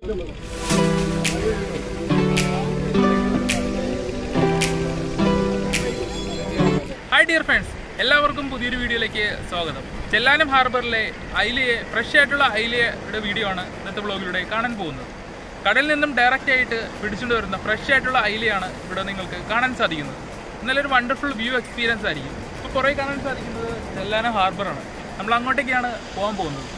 hi dear friends എല്ലാവർക്കും പുതിയൊരു വീഡിയോയിലേക്ക് സ്വാഗതം ചെല്ലാനം ഹാർബറിലെ ഐലയെ ഫ്രഷ് ആയിട്ടുള്ള ഐലയുടെ വീഡിയോ ആണ് ഇന്നത്തെ ബ്ലോഗിലൂടെ കാണാൻ പോകുന്നത് കടലിൽ നിന്നും ഡയറക്റ്റ് ആയിട്ട് പിടിച്ചുകൊണ്ട് വരുന്ന ഫ്രഷ് ആയിട്ടുള്ള ഐലയാണ് ഇവിടെ നിങ്ങൾക്ക് കാണാൻ സാധിക്കുന്നത് ഇന്നലെ ഒരു വണ്ടർഫുൾ വ്യൂ എക്സ്പീരിയൻസ് ആയിരിക്കും ഇപ്പോൾ കുറേ കാണാൻ സാധിക്കുന്നത് ചെല്ലാനം ഹാർബറാണ് നമ്മൾ അങ്ങോട്ടേക്കാണ് പോകാൻ പോകുന്നത്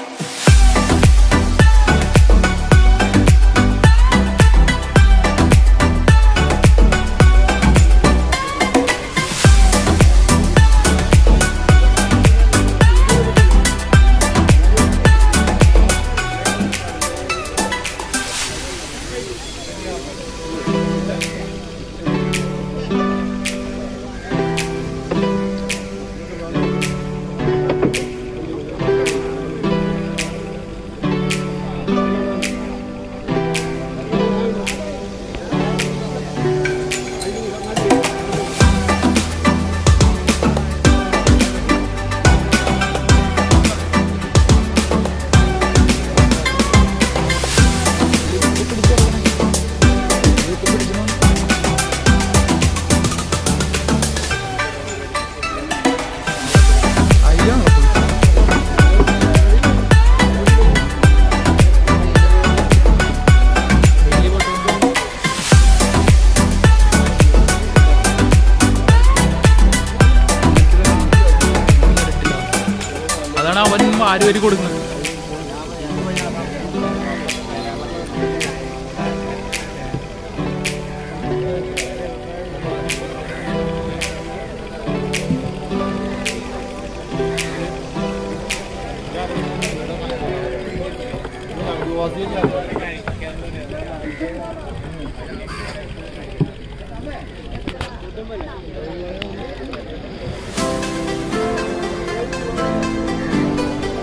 അതാണ് അവൻ ആര് വരി കൊടുക്കുന്നത്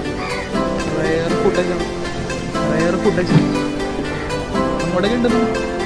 റയർ ഫുഡൊക്കെ റയർ ഫുഡൊക്കെ അങ്ങോട്ടൊക്കെ ഉണ്ടെന്ന്